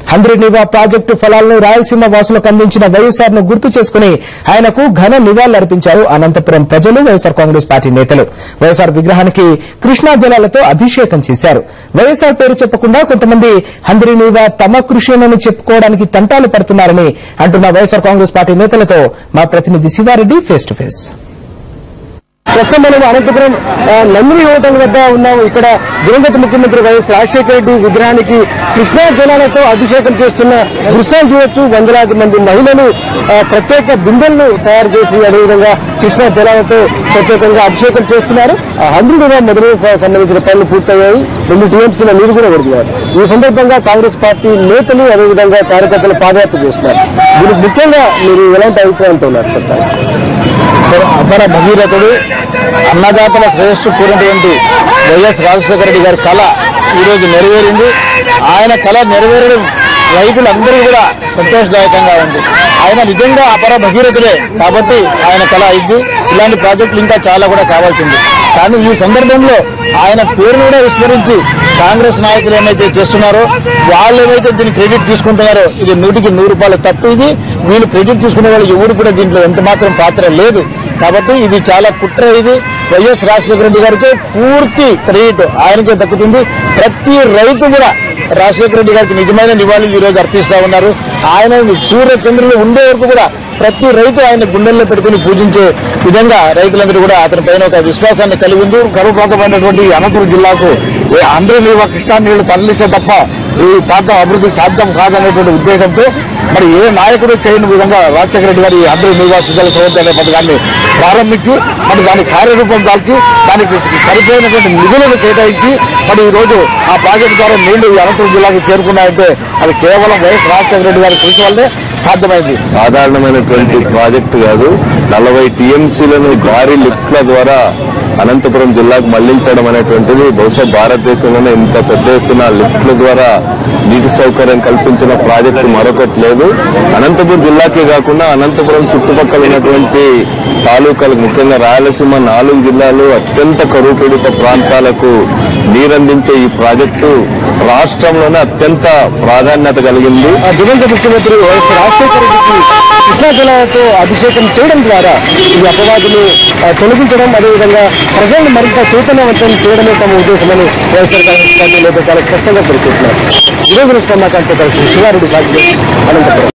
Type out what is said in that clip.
Handri-Neeva project ఫలాలను రాయలసీమ వాసులకు అందించిన వైఎస్ఆర్ ను గుర్తు చేసుకుని ఆయనకు ఘన నివాళులర్పించారు అనంతపురం ప్రజలు వైఎస్ఆర్ కాంగ్రెస్ పార్టీ నేతలు వైఎస్ఆర్ విగ్రహానికి కృష్ణా జలాలతో అభిషేకం చేశారు వైఎస్ఆర్ పేరు చెప్పకుండా కొంతమంది హంద్రీనివా తమ కృషినని చెప్పుకోవడానికి తంటాలు పడుతున్నారని అంటున్న వైఎస్ఆర్ కాంగ్రెస్ పార్టీ నేతలతో మా ప్రతినిధి శివారెడ్డి ఫేస్ టు ఫేస్ ప్రస్తుతం మనం అనంతపురం ఆ, నందిని హోటల్ వద్ద ఉన్నాము ఇక్కడ దివంగత ముఖ్యమంత్రి వైఎస్ రాజశేఖర రెడ్డి విగ్రహానికి కృష్ణా జలాలతో అభిషేకం చేస్తున్న దృశ్యాలు చూడొచ్చు వందలాది మంది మహిళలు ఆ, ప్రత్యేక బిందెలను తయారు చేసి అదేవిధంగా కృష్ణా జలాలతో ప్రత్యేకంగా అభిషేకం చేస్తున్నారు హండ్రెడ్ మొదలు సంబంధించిన పనులు పూర్తయ్యాయి రెండు టీఎంసీల నీరు కూడా కొడుతున్నారు ఈ సందర్భంగా కాంగ్రెస్ పార్టీ నేతలు అదేవిధంగా కార్యకర్తలు పాదయాత్ర చేస్తున్నారు దీనికి ముఖ్యంగా మీరు ఎలాంటి అభిప్రాయంతో ఉన్నారు ప్రస్తుతానికి సరే అపర భగీరథుడు అన్నదాతల శ్రేయస్సు కూడినటువంటి వైఎస్ రాజశేఖర రెడ్డి గారి కళ ఈరోజు నెరవేరింది ఆయన కళ నెరవేరడం రైతులందరూ కూడా సంతోషదాయకంగా ఉంది ఆయన నిజంగా అపర భగీరథుడే కాబట్టి ఆయన కళ అయింది ఇలాంటి ప్రాజెక్టులు ఇంకా చాలా కూడా కావాల్సింది కానీ ఈ సందర్భంలో ఆయన పేరును కూడా విస్మరించి కాంగ్రెస్ నాయకులు ఏమైతే చేస్తున్నారో వాళ్ళు ఏమైతే దీన్ని క్రెడిట్ తీసుకుంటున్నారో ఇది నూటికి నూరు రూపాయలు తప్పు ఇది వీళ్ళు క్రెడిట్ తీసుకునే వాళ్ళు ఎవరు కూడా దీంట్లో ఎంత మాత్రం పాత్ర లేదు కాబట్టి ఇది చాలా కుట్ర ఇది వైఎస్ రాజశేఖర రెడ్డి గారికి పూర్తి క్రెడిట్ ఆయనకే దక్కుతుంది ప్రతి రైతు కూడా రాజశేఖర రెడ్డి గారికి నిజమైన నివాళులు ఈ రోజు అర్పిస్తా ఉన్నారు ఆయన సూర్య చంద్రులు ఉండే వరకు కూడా ప్రతి రైతు ఆయన గుండెల్లో పెట్టుకుని పూజించే విధంగా రైతులందరూ కూడా అతని పైన ఒక విశ్వాసాన్ని కలిగి ఉంది కరువుప్రాంతమైనటువంటి అనంతపురం జిల్లాకు ఏ అందరూ నీవ కృష్ణా నీళ్లు తరలిస్తే తప్ప ఈ ప్రాంతం అభివృద్ధి సాధ్యం కాదనేటువంటి ఉద్దేశంతో మరి ఏ నాయకుడు చేయని విధంగా రాజశేఖర రెడ్డి గారు ఈ అందరూ నీవా సుజల సౌకర్య అనే పథకాన్ని ప్రారంభించి మరి దాని కార్యరూపం దాల్చి దానికి సరిపోయినటువంటి నిధులను కేటాయించి మరి ఈ రోజు ఆ ప్రాజెక్టు ద్వారా నీళ్లు ఈ అనంతపురం జిల్లాకు చేరుకున్నాయంటే అది కేవలం వైఎస్ రాజశేఖర రెడ్డి గారి కృషి వల్లే సాధ్యమైంది సాధారణమైనటువంటి ప్రాజెక్టు కాదు నలభై టీఎంసీలను భారీ లిఫ్ట్ల ద్వారా అనంతపురం జిల్లాకు మళ్లించడం అనేటువంటిది బహుశా భారతదేశంలోనే ఇంత పెద్ద ఎత్తున లిఫ్ట్ల ద్వారా నీటి సౌకర్యం కల్పించిన ప్రాజెక్టు మరొకటి లేదు అనంతపురం జిల్లాకే కాకుండా అనంతపురం చుట్టుపక్కల ఉన్నటువంటి తాలూకాలకు ముఖ్యంగా రాయలసీమ నాలుగు జిల్లాలు అత్యంత కరువు పీడిత ప్రాంతాలకు నీరందించే ఈ ప్రాజెక్టు రాష్ట్రంలోనే అత్యంత ప్రాధాన్యత కలిగింది ఆ దివంగత ముఖ్యమంత్రి వైఎస్ రాజశేఖర రెడ్డికి కృష్ణా జలాలతో అభిషేకం చేయడం ద్వారా ఈ అపవాదులు ఆ, తొలగించడం అదేవిధంగా ప్రజలను మరింత చైతన్యవంతం చేయడమే తమ ఉద్దేశమని వైఎస్ఆర్ కాంగ్రెస్ పార్టీ నేత చాలా స్పష్టంగా పేర్కొంటున్నారు ఈ రోజు కర్ణాటకతో కలిసి శివారెడ్డి సాక్షి అనంతపురం